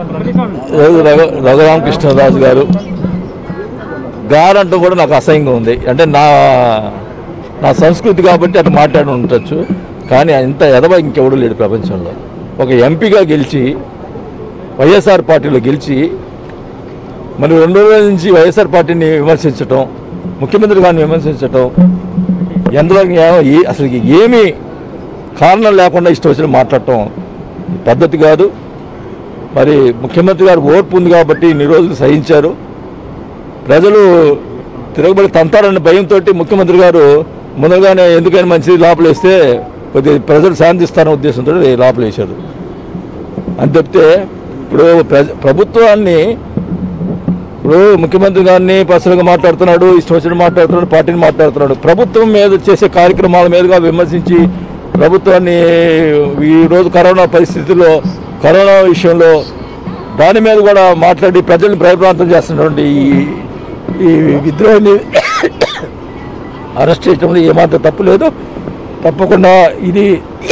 రోజు రఘు రఘురామకృష్ణరాజు గారు గారంటూ కూడా నాకు అసహ్యంగా ఉంది అంటే నా నా సంస్కృతి కాబట్టి అటు మాట్లాడి ఉండొచ్చు కానీ ఇంత ఎదవ ఇంకెవడు లేడు ప్రపంచంలో ఒక ఎంపీగా గెలిచి వైఎస్ఆర్ పార్టీలో గెలిచి మరి రెండు రోజుల నుంచి వైఎస్ఆర్ పార్టీని విమర్శించటం ముఖ్యమంత్రి గారిని విమర్శించటం ఎందులో ఏ- ఏ- అసలు ఏమీ కారణం లేకుండా ఇష్టం వచ్చిన మాట్లాడటం పద్ధతి కాదు మరి ముఖ్యమంత్రి గారు ఓర్పు ఉంది కాబట్టి ఇన్ని రోజులు సహించారు ప్రజలు తిరగబడి తంతారన్న భయంతో ముఖ్యమంత్రి గారు ముందుగానే ఎందుకైనా మంచిది లోపల వేస్తే కొద్దిగా ప్రజలు శాంతిస్తారన్న ఉద్దేశంతో లోపల వేశారు అని చెప్తే ఇప్పుడు ప్రజ ప్రభుత్వాన్ని ఇప్పుడు ముఖ్యమంత్రి గారిని పర్సనల్గా మాట్లాడుతున్నాడు ఇష్టం వచ్చిన మాట్లాడుతున్నాడు పార్టీని మాట్లాడుతున్నాడు ప్రభుత్వం మీద చేసే కార్యక్రమాల మీదుగా విమర్శించి ప్రభుత్వాన్ని ఈరోజు కరోనా పరిస్థితుల్లో కరోనా విషయంలో దాని మీద కూడా మాట్లాడి ప్రజల్ని భయప్రాంతం చేస్తున్నటువంటి ఈ ఈ విద్రోహాన్ని అరెస్ట్ చేయడంలో ఏమాత్రం తప్పు లేదు తప్పకుండా ఇది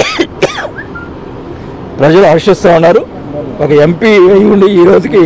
ప్రజలు హర్షిస్తూ ఉన్నారు ఒక ఎంపీ అయి ఉండి ఈ రోజుకి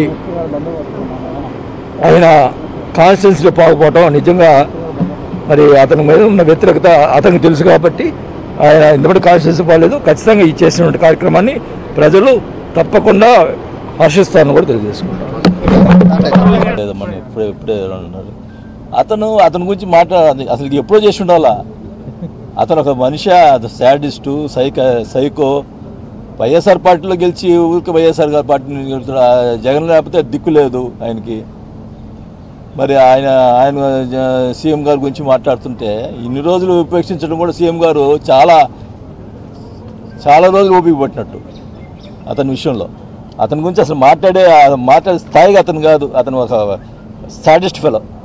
ఆయన కాన్స్టిట్యున్సీలో పాల్గొవటం నిజంగా మరి అతని మీద ఉన్న వ్యతిరేకత అతనికి తెలుసు కాబట్టి ఆయన ఇంతటి కాన్స్టిట్యున్సీ పోలేదు ఖచ్చితంగా ఈ చేసినటువంటి కార్యక్రమాన్ని ప్రజలు తప్పకుండా హర్షిస్తారని కూడా తెలియజేసుకుంటారు లేదమ్మా ఇప్పుడే ఇప్పుడే అన్నారు అతను అతని గురించి మాట్లాడాలి అసలు ఇది ఎప్పుడో చేసి ఉండాలా అతను ఒక మనిషి శాడిస్టు సైక సైకో వైఎస్ఆర్ పార్టీలో గెలిచి ఊరికి వైఎస్ఆర్ గారి పార్టీని గెలుచుడు జగన్ లేకపోతే దిక్కు లేదు ఆయనకి మరి ఆయన ఆయన జ- సీఎం గారి గురించి మాట్లాడుతుంటే ఇన్ని రోజులు ఉపేక్షించడం కూడా సీఎం గారు చాలా చాలా రోజులు ఓపిక పట్టినట్టు అతని విషయంలో అతని గురించి అసలు మాట్లాడే ఆ మాట్లాడే స్థాయిగా అతను కాదు అతను ఒక సాడెస్ట్ ఫెలో